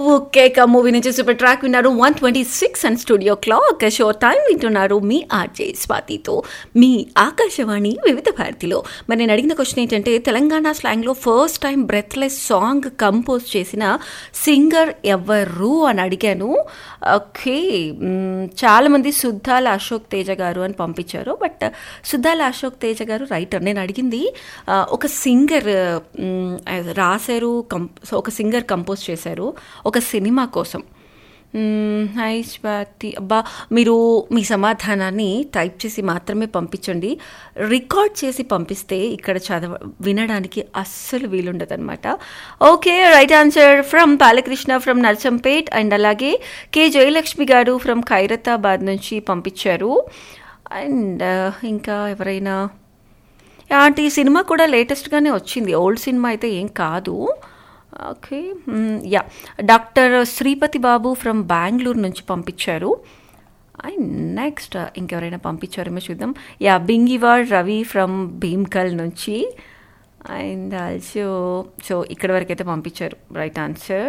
కేక మూవీ నుంచి super track విన్నారు one twenty six and studio clock show time వింటున్నారు మీ ఆర్జే స్వాతితో మీ ఆకాశవాణి వివిధ భారతిలో మరి నేను అడిగిన క్వశ్చన్ ఏంటంటే తెలంగాణ స్లాంగ్లో first time breathless song compose చేసిన సింగర్ ఎవరు అని అడిగాను ఓకే మ్, చాలామంది సుద్దాల అశోక్ తేజ గారు అని పంపించారు బట్ సుద్దాల అశోక్ తేజ గారు రైటర్ నేను అడిగింది ఆ, ఒక సింగర్ మ్, రాశారు కం ఒక సింగర్ కంపోజ్ చేశారు ఒక సినిమా కోసం మ్మ్, హాయ్ స్వాతి అబ్బా మీరు మీ సమాధానాన్ని టైప్ చేసి మాత్రమే పంపించండి రికార్డ్ చేసి పంపిస్తే ఇక్కడ చదవ వినడానికి అస్సలు వీలుండదన్నమాట okay right answer from Balakrishna from Narsampet and అలాగే కే జయలక్ష్మి గారు ఫ్రమ్ ఖైరతాబాద్ నుంచి పంపించారు అండ్ ఇంకా ఎవరైనా అంటే ఈ సినిమా కూడా లేటెస్ట్గానే వచ్చింది ఓల్డ్ సినిమా అయితే ఏం కాదు okay yeah doctor Sripathi Babu from Bengaluru నుంచి పంపించారు అండ్ నెక్స్ట్ ఇంకెవరైనా పంపించారేమో చూద్దాం యా బింగివాడ్ రవి ఫ్రమ్ భీమ్కల్ నుంచి అండ్ ఆల్సో సో ఇక్కడ వరకు అయితే పంపించారు right answer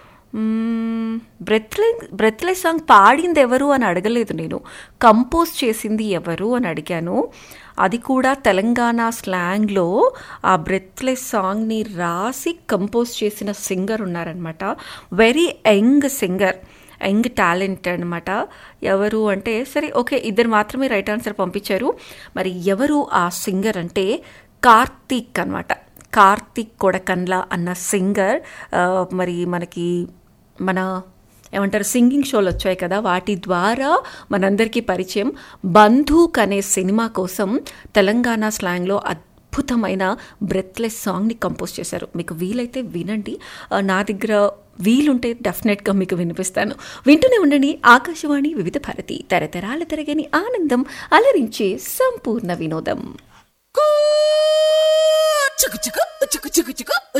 breathless breathless song పాడింది ఎవరు అని అడగలేదు నేను కంపోజ్ చేసింది ఎవరు అని అడిగాను అది కూడా తెలంగాణ స్లాంగ్లో ఆ బ్రెత్లెస్ సాంగ్ని రాసి కంపోజ్ చేసిన సింగర్ ఉన్నారనమాట very young singer young talent అనమాట ఎవరు అంటే సరే ఓకే ఇద్దరు మాత్రమే రైట్ ఆన్సర్ పంపించారు మరి ఎవరు ఆ సింగర్ అంటే కార్తీక్ అనమాట కార్తీక్ కొడకన్ల అన్న సింగర్ ఆ, మరి మనకి మన ఏమంటారు సింగింగ్ షోలు వచ్చాయి కదా వాటి ద్వారా మనందరికీ పరిచయం బంధూక్ అనే సినిమా కోసం తెలంగాణ స్లాంగ్లో అద్భుతమైన బ్రెత్లెస్ సాంగ్ని కంపోజ్ చేశారు మీకు వీలైతే వినండి ఆ, నా దగ్గర వీలుంటే డెఫినెట్గా మీకు వినిపిస్తాను వింటూనే ఉండండి ఆకాశవాణి వివిధ భారతి తరతరాల తిరగని ఆనందం అలరించే సంపూర్ణ వినోదం చిక్కు చిక్కు చిక్కు చిక్కు చిక్కు